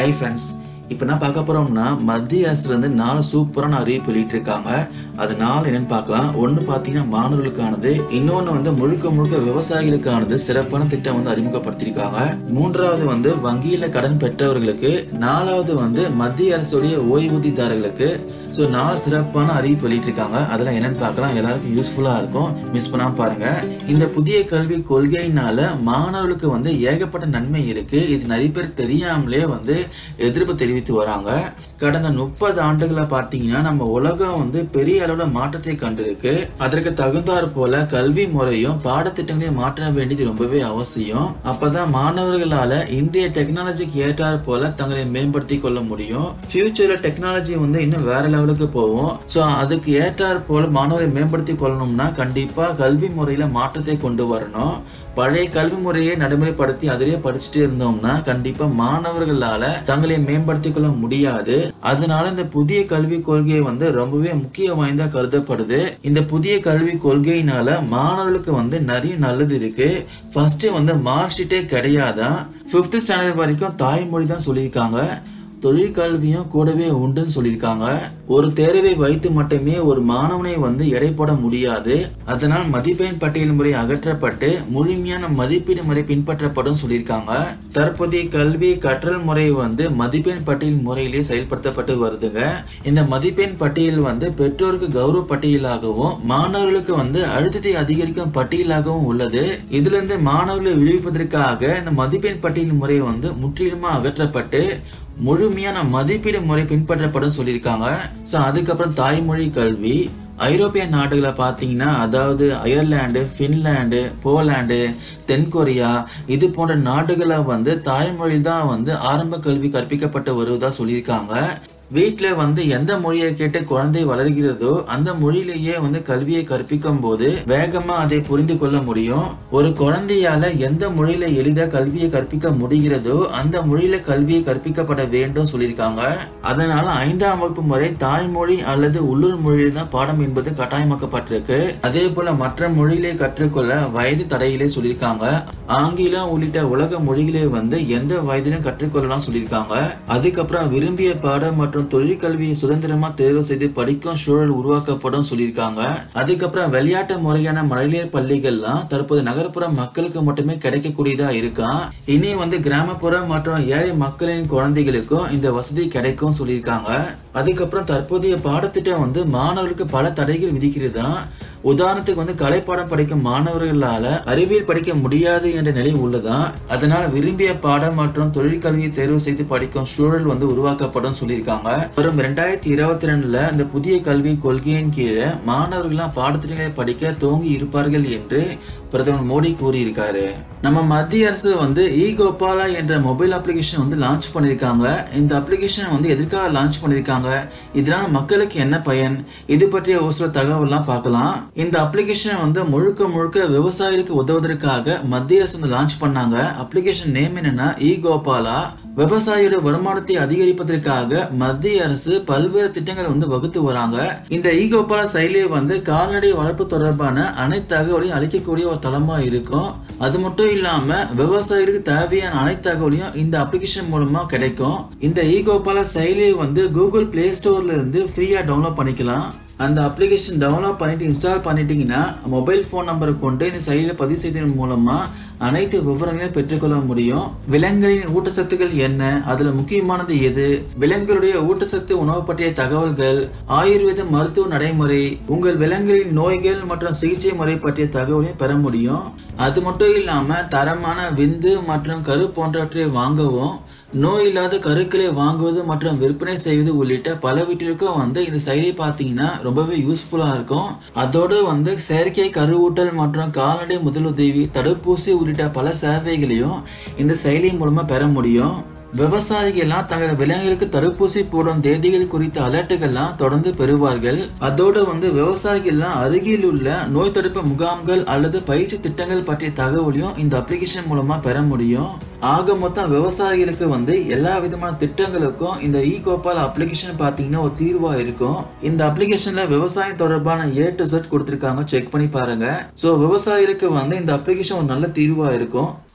hi friends இப்போ என்ன பார்க்க போறோம்னா மத்திய அரசுல இருந்து நாலு சூப்பரான அறிவிப்பு வெளியிட்டிருக்காங்க அது நாலு என்னன்னு பார்க்கலாம் ஒன்று பார்த்தீங்கன்னா மாணவர்களுக்கானது இன்னொன்று வந்து முழுக்க முழுக்க விவசாயிகளுக்கானது சிறப்பான திட்டம் வந்து அறிமுகப்படுத்தியிருக்காங்க மூன்றாவது வந்து வங்கியில கடன் பெற்றவர்களுக்கு நாலாவது வந்து மத்திய அரசுடைய ஓய்வூதியதாரர்களுக்கு ஸோ நாலு சிறப்பான அறிவிப்பு வெளியிட்டிருக்காங்க அதெல்லாம் என்னன்னு பார்க்கலாம் எல்லாருக்கும் யூஸ்ஃபுல்லா இருக்கும் மிஸ் பண்ணாம பாருங்க இந்த புதிய கல்வி கொள்கையினால மாணவர்களுக்கு வந்து ஏகப்பட்ட நன்மை இருக்கு இது நிறைய பேர் தெரியாமலே வந்து எதிர்ப்பு தெரிவித்து வராங்க கடந்த முப்பது ஆண்டுகளா பார்த்தீங்கன்னா நம்ம உலகம் வந்து பெரிய அளவுல மாற்றத்தை கண்டிருக்கு அதற்கு தகுந்தாற் போல கல்வி முறையும் பாடத்திட்டங்களையும் மாற்ற வேண்டியது ரொம்பவே அவசியம் அப்பதான் மாணவர்களால இன்றைய டெக்னாலஜிக்கு ஏற்றாற் போல தங்களை மேம்படுத்தி கொள்ள முடியும் ஃபியூச்சர்ல டெக்னாலஜி வந்து இன்னும் வேற லெவலுக்கு போகும் ஸோ அதுக்கு ஏற்றாற் போல மாணவரை மேம்படுத்தி கொள்ளணும்னா கண்டிப்பா கல்வி முறையில மாற்றத்தை கொண்டு வரணும் பழைய கல்வி முறையை நடைமுறைப்படுத்தி அதிலேயே படிச்சுட்டே இருந்தோம்னா கண்டிப்பா மாணவர்களால தங்களை மேம்படுத்திக் கொள்ள முடியாது அதனால இந்த புதிய கல்விக் கொள்கை வந்து ரொம்பவே முக்கிய வாய்ந்தா கருதப்படுது இந்த புதிய கல்விக் கொள்கையினால மாணவர்களுக்கு வந்து நிறைய நல்லது இருக்கு ஃபர்ஸ்ட் வந்து மார்க் ஷீட்டே கிடையாதான் ஃபிஃப்த் ஸ்டாண்டர்ட் வரைக்கும் தாய்மொழி தான் சொல்லியிருக்காங்க தொழிற்கல்வியும் கூடவே உண்டுன்னு சொல்லியிருக்காங்க ஒரு தேர்வை வைத்து மட்டுமே ஒரு மாணவனை வந்து எடை போட முடியாது அதனால் மதிப்பெண் பட்டியல் முறை அகற்றப்பட்டு முழுமையான மதிப்பீடு முறை பின்பற்றப்படும் சொல்லியிருக்காங்க தற்போதைய கல்வி கற்றல் முறை வந்து மதிப்பெண் பட்டியல் முறையிலே செயல்படுத்தப்பட்டு வருதுங்க இந்த மதிப்பெண் பட்டியல் வந்து பெற்றோருக்கு கௌரவ பட்டியலாகவும் மாணவர்களுக்கு வந்து அழுத்தத்தை அதிகரிக்கும் பட்டியலாகவும் உள்ளது இதுல இருந்து மாணவர்களை விடுவிப்பதற்காக இந்த மதிப்பெண் பட்டியல் முறை வந்து முற்றிலுமா அகற்றப்பட்டு முழுமையான மதிப்பீடு முறை பின்பற்றப்படும் சொல்லியிருக்காங்க ஸோ அதுக்கப்புறம் தாய்மொழி கல்வி ஐரோப்பிய நாடுகளை பார்த்தீங்கன்னா அதாவது அயர்லாண்டு ஃபின்லாண்டு போலாண்டு தென்கொரியா இது போன்ற நாடுகளை வந்து தாய்மொழி தான் வந்து ஆரம்ப கல்வி கற்பிக்கப்பட்டு வருவதா சொல்லியிருக்காங்க வீட்டில் வந்து எந்த மொழியை கேட்டு குழந்தை வளர்கிறதோ அந்த மொழியிலேயே வந்து கல்வியை கற்பிக்கும் போது வேகமா அதை புரிந்து கொள்ள முடியும் ஒரு குழந்தையால எந்த மொழியில எளிதா கல்வியை கற்பிக்க முடிகிறதோ அந்த மொழியில கல்வியை கற்பிக்கப்பட வேண்டும் சொல்லியிருக்காங்க அதனால ஐந்தாம் வகுப்பு முறை தாய்மொழி அல்லது உள்ளூர் மொழியில் தான் பாடம் என்பது கட்டாயமாக்கப்பட்டிருக்கு அதே போல மற்ற மொழியிலே கற்றுக்கொள்ள வயது தடையிலே சொல்லியிருக்காங்க ஆங்கிலம் உள்ளிட்ட உலக மொழிகளை வந்து எந்த வயதிலும் கற்றுக்கொள்ளலாம் சொல்லியிருக்காங்க அதுக்கப்புறம் விரும்பிய பாடம் மற்றும் தொழிற்கல்வியை சுதந்திரமா தேர்வு செய்து படிக்கும் சூழல் உருவாக்கப்படும் சொல்லியிருக்காங்க அதுக்கப்புறம் விளையாட்டு முறையான மழலையர் பள்ளிகள்லாம் தற்போது நகர்ப்புற மக்களுக்கு மட்டுமே கிடைக்கக்கூடியதா இருக்கான் இனி வந்து கிராமப்புற மற்றும் ஏழை மக்களின் குழந்தைகளுக்கும் இந்த வசதி கிடைக்கும் சொல்லியிருக்காங்க அதுக்கப்புறம் தற்போதைய பாடத்திட்டம் வந்து மாணவர்களுக்கு பல தடைகள் விதிக்கிறதா உதாரணத்துக்கு வந்து கலைப்பாடம் படிக்கும் மாணவர்களால அறிவியல் படிக்க முடியாது என்ற நிலை உள்ளதா அதனால விரும்பிய பாடம் மற்றும் தொழிற்கல்வியை தேர்வு செய்து படிக்கும் சூழல் வந்து உருவாக்கப்படும் சொல்லியிருக்காங்க வரும் ரெண்டாயிரத்தி இருபத்தி ரெண்டுல இந்த புதிய கல்வி கொள்கையின் கீழே மாணவர்கள்லாம் பாடத்திட்டங்களை படிக்க துவங்கி இருப்பார்கள் என்று பிரதமர் மோடி கூறியிருக்காரு நம்ம மத்திய அரசு வந்து இ கோபாலா என்ற மொபைல் அப்ளிகேஷன் வந்து லான்ச் பண்ணியிருக்காங்க இந்த அப்ளிகேஷன் வந்து எதற்காக லான்ச் பண்ணியிருக்காங்க இதனால மக்களுக்கு என்ன பயன் இது பற்றிய ஒரு சில தகவல்லாம் பார்க்கலாம் இந்த அப்ளிகேஷன் வந்து முழுக்க முழுக்க விவசாயிகளுக்கு உதவுவதற்காக மத்திய அரசு வந்து லான்ச் பண்ணாங்க அப்ளிகேஷன் நேம் என்னன்னா இ கோபாலா விவசாயியோட வருமானத்தை அதிகரிப்பதற்காக மத்திய அரசு பல்வேறு திட்டங்களை வந்து வகுத்து வராங்க இந்த இ கோபாலா செயலி வந்து கால்நடை வளர்ப்பு தொடர்பான அனைத்து தகவலையும் அளிக்கக்கூடிய ஒரு தளமா இருக்கும் அது மட்டும் இல்லாம விவசாயிகளுக்கு தேவையான அனைத்து தகவலையும் இந்த அப்ளிகேஷன் மூலமா கிடைக்கும் இந்த இ கோபாலா செயலியை வந்து கூகுள் பிளே ஸ்டோர்ல இருந்து ஃப்ரீயா டவுன்லோட் பண்ணிக்கலாம் அந்த அப்ளிகேஷன் டவுன்லோட் பண்ணிட்டு இன்ஸ்டால் பண்ணிட்டீங்கன்னா மொபைல் ஃபோன் நம்பரை கொண்டு இந்த செயலியில் பதிவு செய்ததன் மூலமா அனைத்து விவரங்களையும் பெற்றுக்கொள்ள முடியும் விலங்குகளின் ஊட்டச்சத்துக்கள் என்ன அதுல முக்கியமானது எது விலங்குகளுடைய ஊட்டச்சத்து உணவு பற்றிய தகவல்கள் ஆயுர்வேத மருத்துவ நடைமுறை உங்கள் விலங்குகளின் நோய்கள் மற்றும் சிகிச்சை முறை பற்றிய தகவலையும் பெற முடியும் அது மட்டும் இல்லாம தரமான விந்து மற்றும் கரு போன்றவற்றை வாங்கவும் நோய் இல்லாத கருக்களை வாங்குவது மற்றும் விற்பனை செய்வது உள்ளிட்ட பலவற்றிற்கும் வந்து இந்த செயலி பார்த்தீங்கன்னா ரொம்பவே யூஸ்ஃபுல்லாக இருக்கும் அதோடு வந்து செயற்கை கருவூட்டல் மற்றும் கால்நடை முதலுதவி தடுப்பூசி உள்ளிட்ட பல சேவைகளையும் இந்த செயலி மூலமாக பெற முடியும் விவசாயிகள்லாம் தங்கள் விலங்குகளுக்கு தடுப்பூசி போடும் தேதிகள் குறித்த அலர்ட்டுகள்லாம் தொடர்ந்து பெறுவார்கள் அதோடு வந்து விவசாயிகள்லாம் அருகில் உள்ள நோய் தடுப்பு முகாம்கள் அல்லது பயிற்சி திட்டங்கள் பற்றிய தகவலையும் இந்த அப்ளிகேஷன் மூலமா பெற முடியும் ஆக மொத்தம் விவசாயிகளுக்கு வந்து எல்லா விதமான திட்டங்களுக்கும் இந்த இ கோபால் அப்ளிகேஷன் பார்த்தீங்கன்னா ஒரு தீர்வா இருக்கும் இந்த அப்ளிகேஷன்ல விவசாயம் தொடர்பான ஏ டு செட் கொடுத்துருக்காங்க செக் பண்ணி பாருங்க ஸோ விவசாயிகளுக்கு வந்து இந்த அப்ளிகேஷன் ஒரு நல்ல தீர்வா இருக்கும்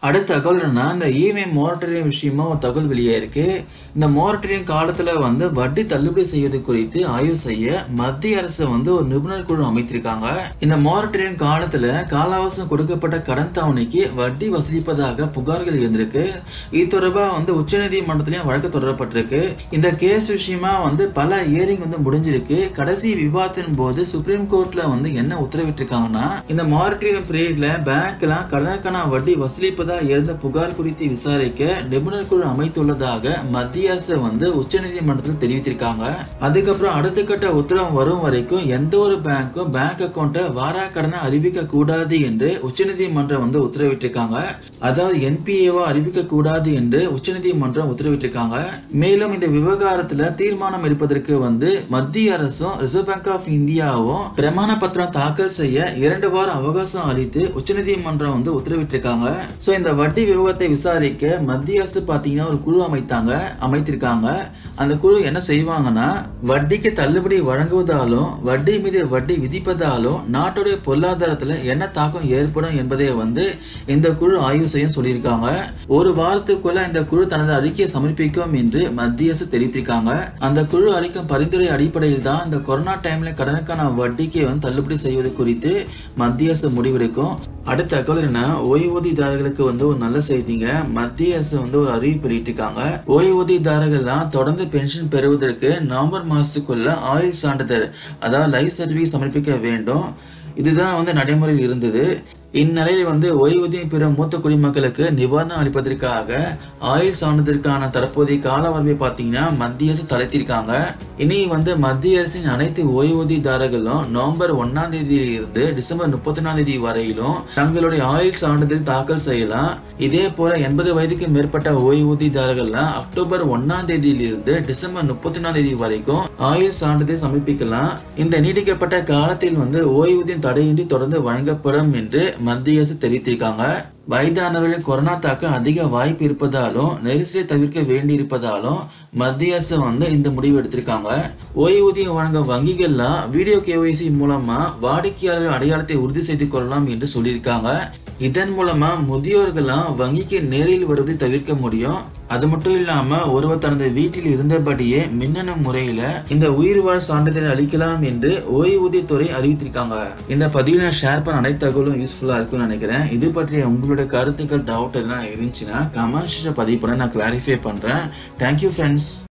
அடுத்த தகவல் என்னன்னா இந்த இஎம்ஐ மோரட்டரியம் விஷயமா ஒரு தகவல் வெளியே இருக்கு இந்த மோரட்டரியம் காலத்துல வந்து வட்டி தள்ளுபடி செய்வது குறித்து ஆய்வு செய்ய மத்திய அரசு வந்து ஒரு நிபுணர் குழு அமைத்திருக்காங்க இந்த மோரட்டரியம் காலத்துல காலாவசம் கொடுக்கப்பட்ட கடன் தவணைக்கு வட்டி வசூலிப்பதாக புகார்கள் இருந்திருக்கு இது தொடர்பா வந்து உச்சநீதிமன்றத்திலையும் வழக்கு தொடரப்பட்டிருக்கு இந்த கேஸ் விஷயமா வந்து பல இயரிங் வந்து முடிஞ்சிருக்கு கடைசி விவாதத்தின் போது சுப்ரீம் கோர்ட்ல வந்து என்ன உத்தரவிட்டிருக்காங்கன்னா இந்த மாரிட்டரியம் பீரியட்ல பேங்க்லாம் கடனுக்கான வட்டி வசூலிப்பதா எழுந்த புகார் குறித்து விசாரிக்க நிபுணர் குழு அமைத்துள்ளதாக மத்திய அரசு வந்து உச்சநீதிமன்றத்தில் தெரிவித்திருக்காங்க அதுக்கப்புறம் அடுத்த கட்ட உத்தரவு வரும் வரைக்கும் எந்த ஒரு பேங்க்கும் பேங்க் அக்கௌண்ட்டை வாரா கடனை அறிவிக்க கூடாது என்று உச்சநீதிமன்றம் வந்து உத்தரவிட்டிருக்காங்க அதாவது என்பிஏவா அறிவிக்க கூடாது என்று உச்சநீதிமன்றம் உத்தரவிட்டிருக்காங்க மேலும் இந்த விவகாரத்துல தீர்மானம் எடுப்பதற்கு வந்து மத்திய அரசும் ரிசர்வ் பேங்க் ஆஃப் இந்தியாவும் பிரமாண பத்திரம் தாக்கல் செய்ய இரண்டு வாரம் அவகாசம் அளித்து உச்சநீதிமன்றம் வந்து உத்தரவிட்டிருக்காங்க சோ இந்த வட்டி விவகாரத்தை விசாரிக்க மத்திய அரசு பாத்தீங்கன்னா ஒரு குழு அமைத்தாங்க அமைத்திருக்காங்க அந்த குழு என்ன செய்வாங்கன்னா வட்டிக்கு தள்ளுபடி வழங்குவதாலும் வட்டி மீது வட்டி விதிப்பதாலும் நாட்டுடைய பொருளாதாரத்துல என்ன தாக்கம் ஏற்படும் என்பதை வந்து இந்த குழு ஆய்வு செய்ய சொல்லியிருக்காங்க ஒரு வாரத்துக்குள்ள இந்த குழு தனது அறிக்கையை சமர்ப்பிக்கும் என்று மத்திய அரசு தெரிவித்திருக்காங்க அந்த குழு அளிக்கும் பரிந்துரை அடிப்படையில் தான் இந்த கொரோனா டைம்ல கடனுக்கான வட்டிக்கு வந்து தள்ளுபடி செய்வது குறித்து மத்திய அரசு முடிவெடுக்கும் அடுத்த தகவல் என்ன ஓய்வூதியதாரர்களுக்கு வந்து ஒரு நல்ல செய்திங்க மத்திய அரசு வந்து ஒரு அறிவிப்பு வெளியிட்டிருக்காங்க ஓய்வூதியதாரர்கள்லாம் தொடர்ந்து பென்ஷன் பெறுவதற்கு நவம்பர் மாசத்துக்குள்ள ஆயுள் சான்றிதழ் அதாவது லைஃப் சர்டிஃபிகேட் சமர்ப்பிக்க வேண்டும் இதுதான் வந்து நடைமுறையில் இருந்தது இந்நிலையில் வந்து ஓய்வூதியம் பெறும் மூத்த குடிமக்களுக்கு நிவாரணம் அளிப்பதற்காக ஆயுள் சான்றிதழ்கான தற்போதைய காலவரம்பை பார்த்தீங்கன்னா மத்திய அரசு தளர்த்திருக்காங்க இனி வந்து மத்திய அரசின் அனைத்து ஓய்வூதியதாரர்களும் நவம்பர் ஒன்னாம் தேதியில இருந்து டிசம்பர் முப்பத்தி தேதி வரையிலும் தங்களுடைய ஆயுள் சான்றிதழ் தாக்கல் செய்யலாம் இதே போல எண்பது வயதுக்கு மேற்பட்ட ஓய்வூதியதாரர்கள்லாம் அக்டோபர் ஒன்னாம் தேதியிலிருந்து டிசம்பர் முப்பத்தி தேதி வரைக்கும் ஆயுள் சான்றிதழ் சமர்ப்பிக்கலாம் இந்த நீடிக்கப்பட்ட காலத்தில் வந்து ஓய்வூதியம் தடையின்றி தொடர்ந்து வழங்கப்படும் என்று மத்திய அரசு தெரிவித்திருக்காங்க வயதானவர்களின் கொரோனா தாக்கம் அதிக வாய்ப்பு இருப்பதாலும் நெரிசலை தவிர்க்க வேண்டியிருப்பதாலும் மத்திய அரசு வந்து இந்த முடிவு எடுத்திருக்காங்க ஓய்வூதியம் வழங்க வங்கிகள்லாம் வீடியோ கேஒய்சி மூலமா வாடிக்கையாளர் அடையாளத்தை உறுதி செய்து கொள்ளலாம் என்று சொல்லியிருக்காங்க இதன் மூலமா முதியோர்கள்லாம் வங்கிக்கு நேரில் வருவதை தவிர்க்க முடியும் அது மட்டும் இல்லாம ஒருவர் தனது வீட்டில் இருந்தபடியே மின்னணு முறையில இந்த உயிர் வாழ் சான்றிதழ் அளிக்கலாம் என்று ஓய்வூதியத்துறை அறிவித்திருக்காங்க இந்த பதிவில் நான் ஷேர் பண்ண அனைத்து தகவலும் யூஸ்ஃபுல்லா இருக்கும்னு நினைக்கிறேன் இது பற்றிய உங்களோட கருத்துக்கள் டவுட் எதுனா இருந்துச்சுன்னா கமெண்ட்ஸ் பதிவு பண்ண நான் கிளாரிஃபை பண்றேன் தேங்க்யூ ஃப்ரெண்ட்ஸ்